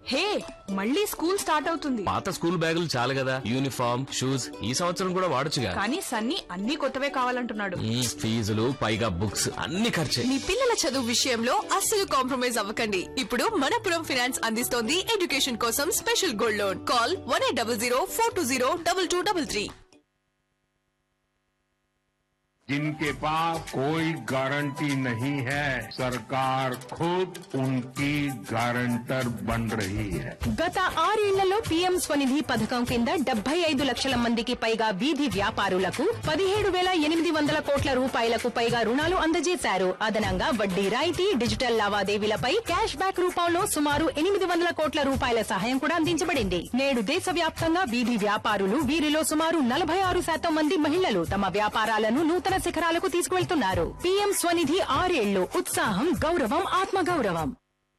హే మళ్ళీ school start అవుతుంది పాత స్కూల్ బ్యాగులు చాలు కదా యూనిఫామ్ షూస్ ఈ సంవత్సరం కూడా వాడొచ్చుగా కానీ సన్నీ అన్ని కొత్తవే కావాలంటున్నాడు మ్మ్, ఫీజులు పైగా బుక్స్ అన్ని ఖర్చే మీ పిల్లల చదువు విషయంలో అస్సలు కాంప్రమైజ్ అవ్వకండి ఇప్పుడు మనపురం ఫైనాన్స్ అందిస్తోంది ఎడ్యుకేషన్ కోసం special gold loan call one eight double zero four two zero double two double three जिनके पास कोई गारंटी नहीं है सरकार खुद उनकी गारंटर बन रही है గత ఆరేళ్లలో పీఎం స్వనిధి పథకం కింద డెబ్బై ఐదు లక్షల మందికి పైగా వీధి వ్యాపారులకు పదిహేడు వేల ఎనిమిది వందల కోట్ల రూపాయలకు పైగా రుణాలు అందజేశారు అదనంగా వడ్డీ రాయితీ డిజిటల్ లావాదేవీలపై క్యాష్ బ్యాక్ రూపంలో సుమారు ఎనిమిది వందల కోట్ల రూపాయల సహాయం కూడా అందించబడింది నేడు దేశవ్యాప్తంగా వీధి వ్యాపారులు వీరిలో సుమారు నలభై ఆరు శాతం మంది మహిళలు తమ వ్యాపారాలను నూతన శిఖరాలకు తీసుకువెళ్తున్నారు పీఎం స్వనిధి ఆరేళ్లు ఉత్సాహం గౌరవం ఆత్మగౌరవం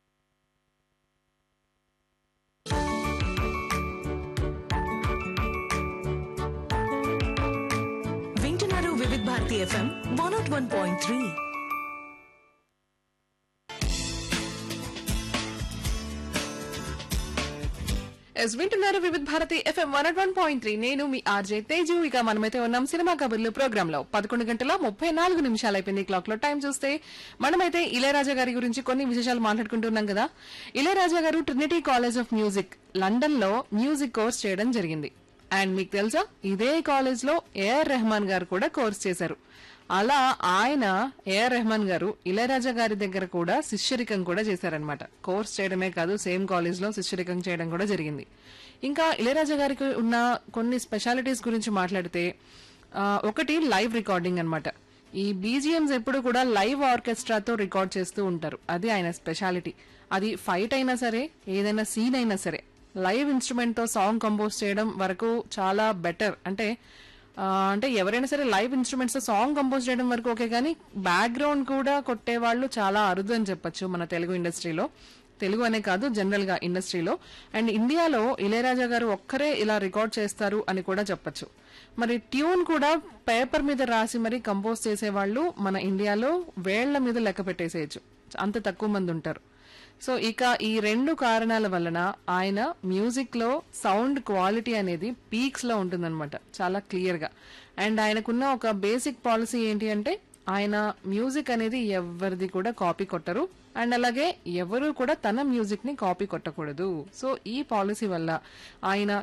వింటున్నారు Vividh Bharati FM one naught one point three ఎస్ వింటున్నారు Vividh Bharati FM one one point three నేను మీ ఆర్జే తేజు ఇక మనమైతే ఉన్నాం సినిమా కబుర్లు ప్రోగ్రామ్ లో పదకొండు గంటల ముప్పై నాలుగు నిమిషాలు అయిపోయింది క్లాక్ లో టైం చూస్తే మనమైతే ఇళయరాజా గారి గురించి కొన్ని విశేషాలు మాట్లాడుకుంటున్నాం కదా Ilayaraja garu Trinity college of music London లో మ్యూజిక్ కోర్స్ చేయడం జరిగింది అండ్ మీకు తెలుసా ఇదే కాలేజ్ లో ఏఆర్ రెహమాన్ గారు కూడా కోర్స్ చేశారు అలా ఆయన ఏఆర్ రెహమాన్ గారు ఇళయరాజా గారి దగ్గర కూడా శిష్యరికం కూడా చేశారనమాట కోర్స్ చేయడమే కాదు సేమ్ కాలేజ్ లో శిష్యరికం చేయడం కూడా జరిగింది ఇంకా ఇళయరాజా గారికి ఉన్న కొన్ని స్పెషాలిటీస్ గురించి మాట్లాడితే ఆ, ఒకటి లైవ్ రికార్డింగ్ అన్నమాట ఈ బీజిఎంస్ ఎప్పుడు కూడా లైవ్ ఆర్కెస్ట్రాతో రికార్డ్ చేస్తూ ఉంటారు అది ఆయన స్పెషాలిటీ అది ఫైట్ అయినా సరే ఏదైనా సీన్ అయినా సరే లైవ్ ఇన్స్ట్రుమెంట్ తో సాంగ్ కంపోజ్ చేయడం వరకు చాలా బెటర్ అంటే ఆ, అంటే ఎవరైనా సరే లైవ్ ఇన్స్ట్రుమెంట్స్ తో సాంగ్ కంపోజ్ చేయడం వరకు ఓకే కానీ బ్యాక్గ్రౌండ్ కూడా కొట్టే వాళ్ళు చాలా అరుదు అని చెప్పొచ్చు మన తెలుగు ఇండస్ట్రీలో తెలుగు అనే కాదు జనరల్ గా ఇండస్ట్రీలో అండ్ ఇండియాలో ఇళయరాజా గారు ఒక్కరే ఇలా రికార్డ్ చేస్తారు అని కూడా చెప్పొచ్చు మరి ట్యూన్ కూడా పేపర్ మీద రాసి మరి కంపోజ్ చేసేవాళ్ళు మన ఇండియాలో వేళ్ల మీద లెక్క పెట్టేసేయచ్చు అంత తక్కువ మంది ఉంటారు సో ఇక ఈ రెండు కారణాల వలన ఆయన మ్యూజిక్ లో సౌండ్ క్వాలిటీ అనేది పీక్స్ లో ఉంటుందన్నమాట చాలా క్లియర్ గా అండ్ ఆయనకున్న ఒక బేసిక్ పాలసీ ఏంటి అంటే ఆయన మ్యూజిక్ అనేది ఎవరిది కూడా కాపీ కొట్టరు అండ్ అలాగే ఎవరు కూడా తన మ్యూజిక్ ని కాపీ కొట్టకూడదు సో ఈ పాలసీ వల్ల ఆయన